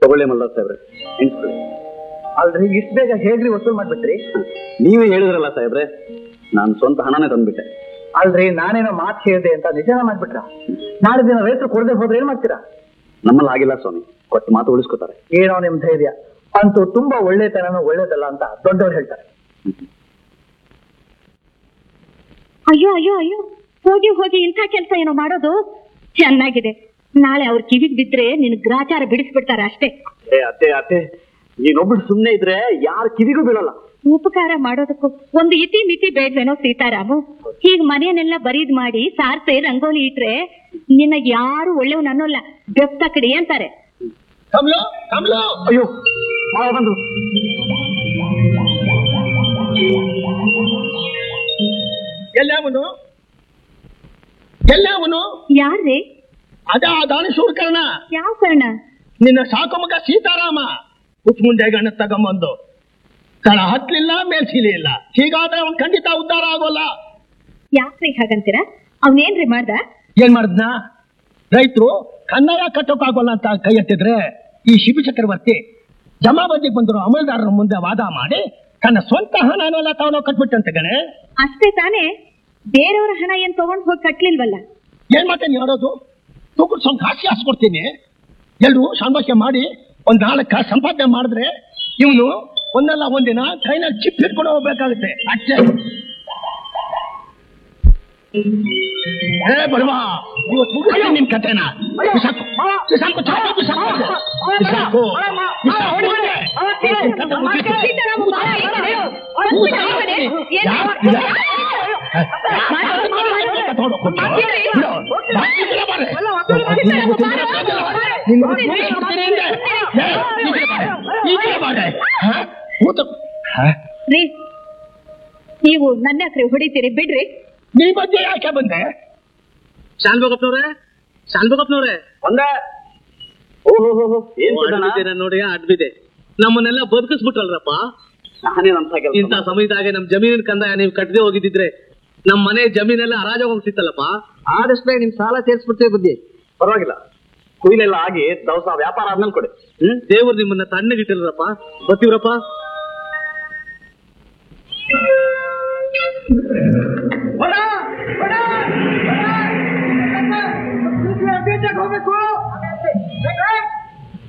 ತಗೊಳ್ಳಿ ಮಲ್ಲ ಸಾಹೇಬ್ರೆ ಎಣಿಸ್ಕೊಳ್ಳಿ ಅಲ್ರಿ ಇಷ್ಟು ಬೇಗ ಹೇಗ್ರಿ ವಸೂಲ್ ಮಾಡ್ಬಿಟ್ರಿ ನೀವೇ ಹೇಳಿದ್ರಲ್ಲ ಸಾಹೇಬ್ರೆ ನಾನು ಸ್ವಂತ ಹಣನೇ ತಂದ್ಬಿಟ್ಟೆ ಅಲ್ರಿ ನಾನೇನೋ ಮಾತು ಹೇಳಿದೆ ಅಂತ ನಿಜನ ಮಾಡ್ಬಿಟ್ರ ನಾಳೆ ದಿನ ರೈತರು ಕೊಡದೆ ಹೋದ್ರೆ ಏನ್ ಮಾಡ್ತೀರಾ ನಮ್ಮಲ್ಲಿ ಆಗಿಲ್ಲ ಸ್ವಾಮಿ ಕೊಟ್ಟು ಮಾತು ಉಳಿಸ್ಕೋತಾರೆ ಏನೋ ನಿಮ್ ಧೈರ್ಯ ಅಂತೂ ತುಂಬಾ ಒಳ್ಳೆತನನೂ ಒಳ್ಳೇದಲ್ಲ ಅಂತ ದೊಡ್ಡವ್ರು ಹೇಳ್ತಾರೆ ಅಯ್ಯೋ ಅಯ್ಯೋ ಅಯ್ಯೋ ಹೋಗಿ ಹೋಗಿ ಇಂಥ ಕೆಲಸ ಏನೋ ಮಾಡೋದು ಚೆನ್ನಾಗಿದೆ ನಾಳೆ ಅವ್ರ ಕಿವಿಗ್ ಬಿದ್ರೆ ನಿನ್ ಗ್ರಾಚಾರ ಬಿಡಿಸ್ಬಿಡ್ತಾರೆ ಅಷ್ಟೇ ಏ ಅತ್ತೆ ಅತ್ತೆ ನೀನೊಬ್ಳು ಸುಮ್ಮನೆ ಇದ್ರೆ ಯಾರ ಕಿವಿಗೂ ಬೀಳಲ್ಲ ಉಪಕಾರ ಮಾಡೋದಕ್ಕೂ ಒಂದು ಇತಿ ಮಿತಿ ಬೇಡ್ವೇನೋ ಸೀತಾರಾಮು ಹೀಗ್ ಮನೆಯನ್ನೆಲ್ಲ ಬರೀದ್ ಮಾಡಿ ಸಾರ್ಸೆ ರಂಗೋಲಿ ಇಟ್ರೆ ನಿನ್ನ ಯಾರು ಒಳ್ಳೆಯವನು ಅನ್ನೋಲ್ಲ ಬೆಪ್ತ ಕಡಿ ಅಂತಾರೆ ಕಮಲು ಕಮಲು ಅಯ್ಯೋ ಮಾವ ಬಂದ್ರು ಎಲ್ಲವನು ಎಲ್ಲವನು ಯಾರ್ರಿ ಅದ ದಾನಶೂರ್ ಕರ್ಣ ಯಾವ ಕಾರಣ ನಿನ್ನ ಸಾಕು ಮಗ ಸೀತಾರಾಮ ಹುಚ್ಚ ಮುಂದೆ ಗಣ ತಗೊಂಬಂದು ತಳ ಹತ್ಲಿಲ್ಲ ಮೇಲ್ಸಿಲಿಲ್ಲ ಹೀಗಾದ್ರೆ ಅವನ್ ಖಂಡಿತ ಉದ್ಧಾರ ಆಗೋಲ್ಲ ಯಾಕ್ರಿ ಹಾಗಂತೀರ ಅವನೇನ್ರಿ ಮಾಡ್ದ ಏನ್ ಮಾಡಿದ್ನ ರೈತರು ಕನ್ನಡ ಕಟ್ಟೋಕ್ಕಾಗೋಲ್ಲ ಅಂತ ಕೈ ಎತ್ತಿದ್ರೆ ಈ ಶಿಬಿ ಚಕ್ರವರ್ತಿ ಜಮಾಬಂದಿಗೆ ಬಂದರು ಅಮಲ್ದಾರರ ಮುಂದೆ ವಾದ ಮಾಡಿ ತನ್ನ ಸ್ವಂತ ಹಣನೆಲ್ಲ ತಾವನು ಕಟ್ಬಿಟ್ಟಂತೆ ಗಣೆ ಅಷ್ಟೇ ತಾನೇ ಬೇರೆಯವರ ಹಣ ಏನ್ ತಗೊಂಡ್ ಹೋಗಿ ಕಟ್ಲಿಲ್ವಲ್ಲ ಏನ್ ಮಾತೆ ನೀ ಆಡೋದು ತೂಕದ ಸ್ವಲ್ಪ ಕಾಸಿ ಹಾಸ್ಕೊಡ್ತೀನಿ ಎಲ್ರು ಶಾಂಭಾಷೆ ಮಾಡಿ ಒಂದ್ ನಾಲ್ಕು ಕಾಸು ಸಂಪಾದನೆ ಮಾಡಿದ್ರೆ ಇವನು ಒಂದಲ್ಲ ಒಂದಿನ ಕೈನಲ್ಲಿ ಚಿಪ್ ಹಿಡ್ಕೊಂಡು ಹೋಗ್ಬೇಕಾಗುತ್ತೆ ಅಷ್ಟೇ ಏ ಬಡವಾ ಇವತ್ತು ಮುಗಿಸ್ತೀನಿ ನಿನ್ ಕತೆನ ಬಿಸಾಕು ಬಿಸಾಕು ಚಾಕು ಬಿಸಾಕು ಬಿಸಾಕು ಬಿಸಾಕು ಅಂದ್ರೆ. ನಿನ್ ಕತೆ ಮುಗೀತು. ತಗೊಂಡು ಹೋಗ್ತೀನಿ. ಬಿಡು. ಬಾಕಿಗಿಲ್ಲ ಬಾರೆ. ನಿನ್ನ ಮುಗಿಸ್ಬಿಡ್ತೀನಿ ಅಂದೆ. ಏ, ಈಗಲೇ ಬಾರೆ. ಈಗಲೇ ಬಾರೆ. ಹ? ಕೂತು. ಹ? ರೀ ನೀವು ನನ್ನ ಹತ್ರ ಹೊಡಿತೀರಿ ಬಿಡ್ರಿ ನೀ ಬಗ್ಗೆ ಯಾಕೆ ಬಂದೆ ಶಾನ್ಭೋಗಪ್ಪನವ್ರೆ ಶಾನ್ಭೋಗಪ್ಪನವ್ರೆ ಒಂದೇ ಓಹೋ ಏನ್ ಸಿದ್ದಣ್ಣ? ನೋಡಿ ಅಡ್ಬಿದೆ ನಮ್ಮನ್ನೆಲ್ಲ ಬದುಕಿಸ್ಬಿಟ್ರಲ್ರಪ್ಪ ನಾನೇನ್ ಅಂತ ಕೆಲಸ ಇಂಥ ಸಮಯದಾಗೆ ನಮ್ ಜಮೀನಿನ ಕಂದಾಯ ನೀವು ಕಟ್ಟದೆ ಹೋಗಿದ್ದಿದ್ರೆ ನಮ್ ಮನೆ ಜಮೀನೆಲ್ಲ ಹರಾಜಾಗ್ ಹೋಗ್ತಿತ್ತಲ್ಲಪ್ಪ ಆದಷ್ಟು ಬೇಗ ನಿಮ್ ಸಾಲ ತೀರ್ಸ್ಬಿಡ್ತೀವಿ ಬುದ್ಧಿ ಪರವಾಗಿಲ್ಲ ಕುಯ್ಲೆಲ್ಲ ಆಗಿ ದವಸ ವ್ಯಾಪಾರ ಆದ್ಮೇಲೆ ಕೊಡಿ ಹ್ಮ್ ದೇವ್ರು ನಿಮ್ಮನ್ನ ತಣ್ಣಗಿಟ್ಟಿಲ್ರಪ್ಪ ಬರ್ತೀವ್ರಪ್ಪ